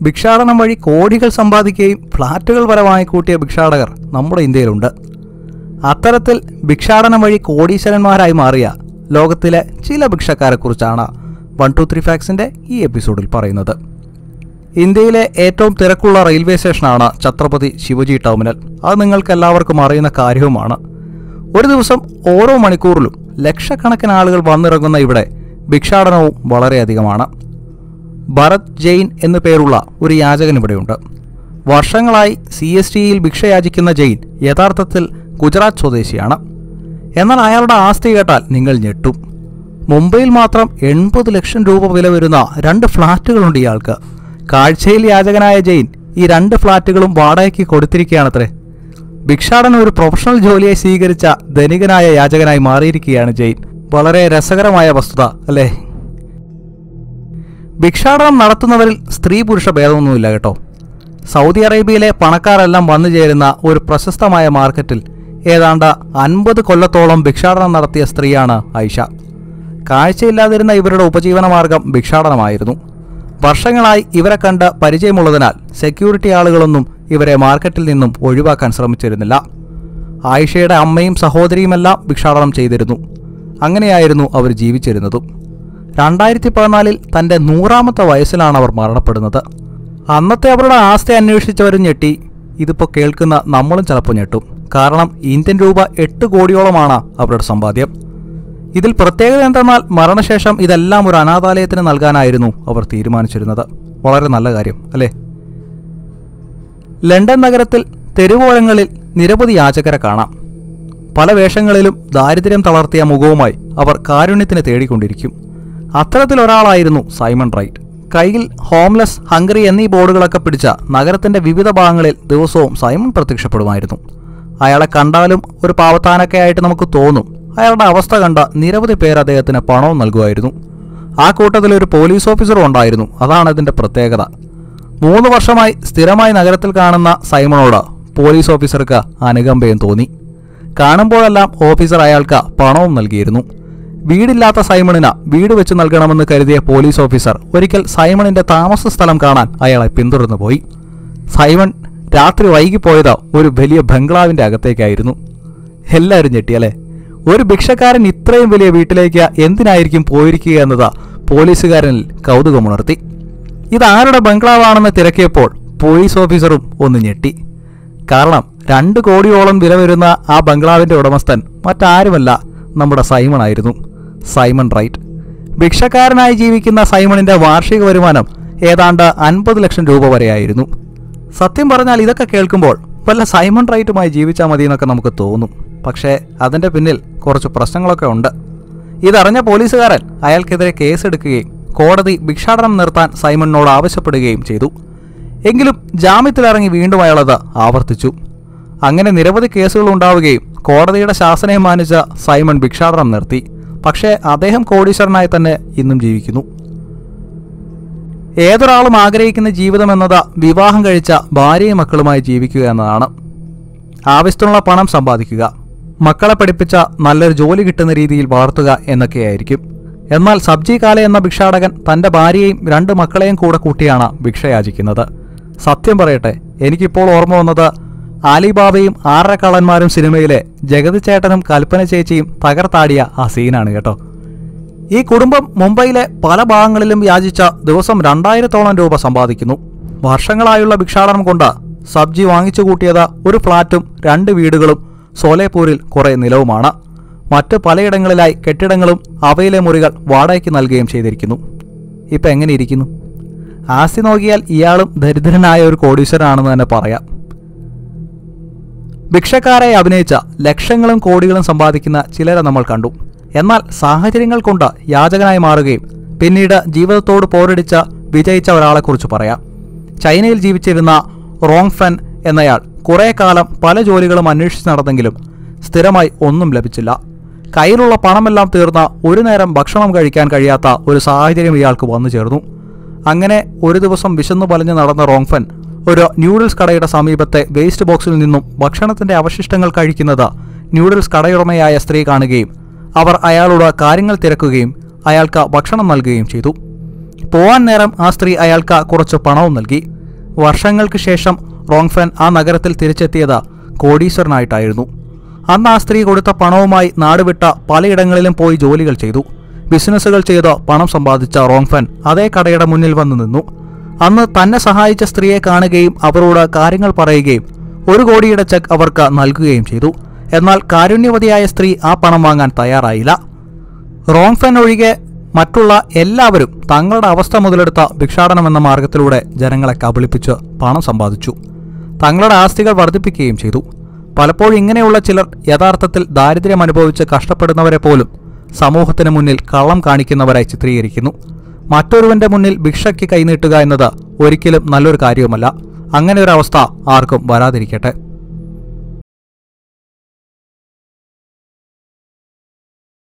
ഭിക്ഷാടനം വഴി കോടികൾ സമ്പാദിക്കുകയും ഫ്ളാറ്റുകൾ വരെ വാങ്ങിക്കൂട്ടിയ ഭിക്ഷാടകർ നമ്മുടെ ഇന്ത്യയിലുണ്ട് അത്തരത്തിൽ ഭിക്ഷാടനം വഴി കോടീശ്വരന്മാരായി മാറിയ ലോകത്തിലെ ചില ഭിക്ഷക്കാരെക്കുറിച്ചാണ് വൺ ടു ത്രീ ഫാക്സിൻ്റെ ഈ എപ്പിസോഡിൽ പറയുന്നത് ഇന്ത്യയിലെ ഏറ്റവും തിരക്കുള്ള റെയിൽവേ സ്റ്റേഷനാണ് ഛത്രപതി ശിവജി ടെർമിനൽ അത് നിങ്ങൾക്ക് എല്ലാവർക്കും അറിയുന്ന കാര്യവുമാണ് ഒരു ദിവസം ഓരോ മണിക്കൂറിലും ലക്ഷക്കണക്കിന് ആളുകൾ വന്നിറങ്ങുന്ന ഇവിടെ ഭിക്ഷാടനവും വളരെയധികമാണ് ഭരത് ജെയിൻ എന്നു പേരുള്ള ഒരു യാചകൻ ഇവിടെയുണ്ട് വർഷങ്ങളായി സി എസ് ടിയിൽ ഭിക്ഷയാചിക്കുന്ന ജെയിൻ യഥാർത്ഥത്തിൽ ഗുജറാത്ത് സ്വദേശിയാണ് എന്നാൽ അയാളുടെ ആസ്തി കേട്ടാൽ നിങ്ങൾ ഞെട്ടും മുംബൈയിൽ മാത്രം എൺപത് ലക്ഷം രൂപ വില വരുന്ന രണ്ട് ഫ്ളാറ്റുകളുണ്ട് ഇയാൾക്ക് കാഴ്ചയിൽ യാചകനായ ജെയിൻ ഈ രണ്ട് ഫ്ളാറ്റുകളും വാടകയ്ക്ക് കൊടുത്തിരിക്കുകയാണത്രേ ഭിക്ഷാടനം ഒരു പ്രൊഫഷണൽ ജോലിയായി സ്വീകരിച്ച ധനികനായ യാചകനായി മാറിയിരിക്കുകയാണ് ജെയിൻ വളരെ രസകരമായ വസ്തുത അല്ലേ ഭിക്ഷാടനം നടത്തുന്നവരിൽ സ്ത്രീ പുരുഷ ഭേദമൊന്നുമില്ല കേട്ടോ സൗദി അറേബ്യയിലെ പണക്കാരെല്ലാം വന്നു ചേരുന്ന ഒരു പ്രശസ്തമായ മാർക്കറ്റിൽ ഏതാണ്ട് അൻപത് കൊല്ലത്തോളം ഭിക്ഷാടനം നടത്തിയ സ്ത്രീയാണ് ഐഷ കാഴ്ചയില്ലാതിരുന്ന ഇവരുടെ ഉപജീവനമാർഗം ഭിക്ഷാടനമായിരുന്നു വർഷങ്ങളായി ഇവരെ കണ്ട് പരിചയമുള്ളതിനാൽ സെക്യൂരിറ്റി ആളുകളൊന്നും ഇവരെ മാർക്കറ്റിൽ നിന്നും ഒഴിവാക്കാൻ ശ്രമിച്ചിരുന്നില്ല ആയിഷയുടെ അമ്മയും സഹോദരിയുമെല്ലാം ഭിക്ഷാടനം ചെയ്തിരുന്നു അങ്ങനെയായിരുന്നു അവർ ജീവിച്ചിരുന്നതും രണ്ടായിരത്തി പതിനാലിൽ തൻ്റെ നൂറാമത്തെ വയസ്സിലാണ് അവർ മരണപ്പെടുന്നത് അന്നത്തെ അവരുടെ ആസ്തി അന്വേഷിച്ചവരും ഞെട്ടി ഇതിപ്പോൾ കേൾക്കുന്ന നമ്മളും ചിലപ്പോൾ ഞെട്ടും കാരണം ഇന്ത്യൻ രൂപ എട്ട് കോടിയോളമാണ് അവരുടെ സമ്പാദ്യം ഇതിൽ പ്രത്യേകത എന്തെന്നാൽ മരണശേഷം ഇതെല്ലാം ഒരു അനാഥാലയത്തിന് നൽകാനായിരുന്നു അവർ തീരുമാനിച്ചിരുന്നത് വളരെ നല്ല കാര്യം അല്ലേ ലണ്ടൻ നഗരത്തിൽ തെരുവോരങ്ങളിൽ നിരവധി യാചകരെ കാണാം പല വേഷങ്ങളിലും ദാരിദ്ര്യം തളർത്തിയ മുഖവുമായി അവർ കാരുണ്യത്തിന് തേടിക്കൊണ്ടിരിക്കും അത്തരത്തിലൊരാളായിരുന്നു സൈമൺ റൈറ്റ് കയ്യിൽ ഹോംലെസ് ഹംഗറി എന്നീ ബോർഡുകളൊക്കെ പിടിച്ച നഗരത്തിന്റെ വിവിധ ഭാഗങ്ങളിൽ ദിവസവും സൈമൺ പ്രത്യക്ഷപ്പെടുമായിരുന്നു അയാളെ കണ്ടാലും ഒരു പാവത്താനൊക്കെ ആയിട്ട് നമുക്ക് തോന്നും അയാളുടെ അവസ്ഥ കണ്ട നിരവധി പേർ അദ്ദേഹത്തിന് പണവും നൽകുമായിരുന്നു ആ കൂട്ടത്തിൽ ഒരു പോലീസ് ഓഫീസറും ഉണ്ടായിരുന്നു അതാണ് ഇതിന്റെ പ്രത്യേകത മൂന്ന് വർഷമായി സ്ഥിരമായി നഗരത്തിൽ കാണുന്ന സൈമണോട് പോലീസ് ഓഫീസർക്ക് അനുകമ്പയും തോന്നി കാണുമ്പോഴെല്ലാം ഓഫീസർ അയാൾക്ക് പണവും നൽകിയിരുന്നു വീടില്ലാത്ത സൈമണിന് വീട് വെച്ച് നൽകണമെന്ന് കരുതിയ പോലീസ് ഓഫീസർ ഒരിക്കൽ സൈമണിന്റെ താമസ സ്ഥലം കാണാൻ അയാളെ പിന്തുടർന്നു പോയി സൈമൺ രാത്രി വൈകിപ്പോയത് ഒരു വലിയ ബംഗ്ലാവിന്റെ അകത്തേക്കായിരുന്നു എല്ലാവരും ഞെട്ടിയല്ലേ ഒരു ഭിക്ഷക്കാരൻ ഇത്രയും വലിയ വീട്ടിലേക്ക് എന്തിനായിരിക്കും പോയിരിക്കുക എന്നത് പോലീസുകാരനിൽ കൗതുകമുണർത്തി ഇതാരുടെ ബംഗ്ലാവാണെന്ന് തിരക്കിയപ്പോൾ പോലീസ് ഓഫീസറും ഒന്ന് ഞെട്ടി കാരണം രണ്ട് കോടിയോളം വില വരുന്ന ആ ബംഗ്ലാവിന്റെ ഉടമസ്ഥൻ മറ്റാരുമല്ല നമ്മുടെ സൈമൺ ആയിരുന്നു സൈമൺ റൈറ്റ് ഭിക്ഷക്കാരനായി ജീവിക്കുന്ന സൈമണിന്റെ വാർഷിക വരുമാനം ഏതാണ്ട് അൻപത് ലക്ഷം രൂപ വരെയായിരുന്നു സത്യം പറഞ്ഞാൽ ഇതൊക്കെ കേൾക്കുമ്പോൾ വല്ല സൈമൺ റൈറ്റുമായി ജീവിച്ചാൽ മതി എന്നൊക്കെ നമുക്ക് തോന്നും പക്ഷേ അതിന്റെ പിന്നിൽ കുറച്ച് പ്രശ്നങ്ങളൊക്കെ ഉണ്ട് ഇതറിഞ്ഞ പോലീസുകാരൻ അയാൾക്കെതിരെ കേസെടുക്കുകയും കോടതി ഭിക്ഷാടനം നിർത്താൻ സൈമണിനോട് ആവശ്യപ്പെടുകയും ചെയ്തു എങ്കിലും ജാമ്യത്തിലിറങ്ങി വീണ്ടും അയാളത് ആവർത്തിച്ചു അങ്ങനെ നിരവധി കേസുകൾ ഉണ്ടാവുകയും കോടതിയുടെ ശാസനയും മാനിച്ച സൈമൺ ഭിക്ഷാടനം നിർത്തി പക്ഷേ അദ്ദേഹം കോടീശ്വരനായി തന്നെ ഇന്നും ജീവിക്കുന്നു ഏതൊരാളും ആഗ്രഹിക്കുന്ന ജീവിതം എന്നത് വിവാഹം കഴിച്ച ഭാര്യയും മക്കളുമായി ജീവിക്കുക എന്നതാണ് ആവശ്യത്തിനുള്ള പണം സമ്പാദിക്കുക മക്കളെ പഠിപ്പിച്ച നല്ലൊരു ജോലി കിട്ടുന്ന രീതിയിൽ വളർത്തുക എന്നൊക്കെയായിരിക്കും എന്നാൽ സബ്ജി കാല എന്ന ഭിക്ഷാടകൻ തന്റെ ഭാര്യയെയും രണ്ട് മക്കളെയും കൂടെ കൂട്ടിയാണ് ഭിക്ഷയാചിക്കുന്നത് സത്യം പറയട്ടെ എനിക്കിപ്പോൾ ഓർമ്മ വന്നത് ആലിബാബയും ആറര കള്ളന്മാരും സിനിമയിലെ ജഗതി ചേട്ടനും കൽപ്പന ചേച്ചിയും തകർത്താടിയ ആ സീനാണ് കേട്ടോ ഈ കുടുംബം മുംബൈയിലെ പല ഭാഗങ്ങളിലും യാചിച്ച ദിവസം രണ്ടായിരത്തോളം രൂപ സമ്പാദിക്കുന്നു വർഷങ്ങളായുള്ള ഭിക്ഷാടനം കൊണ്ട് സബ്ജി വാങ്ങിച്ചു കൂട്ടിയത് ഒരു ഫ്ളാറ്റും രണ്ട് വീടുകളും സോലേപൂരിൽ കുറെ നിലവുമാണ് മറ്റ് പലയിടങ്ങളിലായി കെട്ടിടങ്ങളും അവയിലെ മുറികൾ വാടകയ്ക്ക് നൽകുകയും ചെയ്തിരിക്കുന്നു ഇപ്പം എങ്ങനെ ഇരിക്കുന്നു ആസ്തി നോക്കിയാൽ ഇയാളും ദരിദ്രനായ ഒരു കോടീശ്വരനാണെന്ന് തന്നെ പറയാം ഭിക്ഷക്കാരായി അഭിനയിച്ച ലക്ഷങ്ങളും കോടികളും സമ്പാദിക്കുന്ന ചിലരെ നമ്മൾ കണ്ടു എന്നാൽ സാഹചര്യങ്ങൾ കൊണ്ട് യാചകനായി മാറുകയും പിന്നീട് ജീവിതത്തോട് പോരടിച്ച വിജയിച്ച ഒരാളെക്കുറിച്ച് പറയാം ചൈനയിൽ ജീവിച്ചിരുന്ന റോങ് ഫെൻ എന്നയാൾ കുറേ കാലം പല ജോലികളും അന്വേഷിച്ച് നടന്നെങ്കിലും സ്ഥിരമായി ഒന്നും ലഭിച്ചില്ല കയ്യിലുള്ള പണമെല്ലാം തീർന്ന ഒരു നേരം ഭക്ഷണം കഴിക്കാൻ കഴിയാത്ത ഒരു സാഹചര്യം ഇയാൾക്ക് വന്നു ചേർന്നു അങ്ങനെ ഒരു ദിവസം വിശന്നു പലഞ്ഞു നടന്ന റോങ്ഫൻ ഒരു ന്യൂഡിൽസ് കടയുടെ സമീപത്തെ വേസ്റ്റ് ബോക്സിൽ നിന്നും ഭക്ഷണത്തിന്റെ അവശിഷ്ടങ്ങൾ കഴിക്കുന്നത് ന്യൂഡിൽസ് കടയുടമയായ സ്ത്രീ കാണുകയും അവർ അയാളോട് കാര്യങ്ങൾ തിരക്കുകയും അയാൾക്ക് ഭക്ഷണം നൽകുകയും ചെയ്തു പോവാൻ നേരം ആ സ്ത്രീ അയാൾക്ക് കുറച്ച് പണവും നൽകി വർഷങ്ങൾക്ക് ശേഷം റോങ്ഫെൻ ആ നഗരത്തിൽ തിരിച്ചെത്തിയത് കോടീശ്വരനായിട്ടായിരുന്നു അന്ന് ആ സ്ത്രീ കൊടുത്ത പണവുമായി നാടുവിട്ട പലയിടങ്ങളിലും പോയി ജോലികൾ ചെയ്തു ബിസിനസ്സുകൾ ചെയ്ത് പണം സമ്പാദിച്ച റോങ്ഫെൻ അതേ കടയുടെ മുന്നിൽ വന്നു നിന്നു അന്ന് തന്നെ സഹായിച്ച സ്ത്രീയെ കാണുകയും അവരോട് കാര്യങ്ങൾ പറയുകയും ഒരു കോടിയുടെ ചെക്ക് അവർക്ക് നൽകുകയും ചെയ്തു എന്നാൽ കാരുണ്യവതിയായ സ്ത്രീ ആ പണം വാങ്ങാൻ തയ്യാറായില്ല റോങ്ഫെൻ ഒഴികെ മറ്റുള്ള എല്ലാവരും തങ്ങളുടെ അവസ്ഥ മുതലെടുത്ത ഭിക്ഷാടനം എന്ന മാർഗത്തിലൂടെ ജനങ്ങളെ കബളിപ്പിച്ച് പണം സമ്പാദിച്ചു തങ്ങളുടെ ആസ്തികൾ വർദ്ധിപ്പിക്കുകയും ചെയ്തു പലപ്പോഴും ഇങ്ങനെയുള്ള ചിലർ യഥാർത്ഥത്തിൽ ദാരിദ്ര്യം അനുഭവിച്ച് കഷ്ടപ്പെടുന്നവരെ പോലും സമൂഹത്തിന് മുന്നിൽ കള്ളം കാണിക്കുന്നവരായി ചിത്രീകരിക്കുന്നു മറ്റൊരുവന്റെ മുന്നിൽ ഭിക്ഷയ്ക്ക് കൈനീട്ടുക എന്നത് ഒരിക്കലും നല്ലൊരു കാര്യവുമല്ല അങ്ങനെ ഒരു അവസ്ഥ ആർക്കും വരാതിരിക്കട്ടെ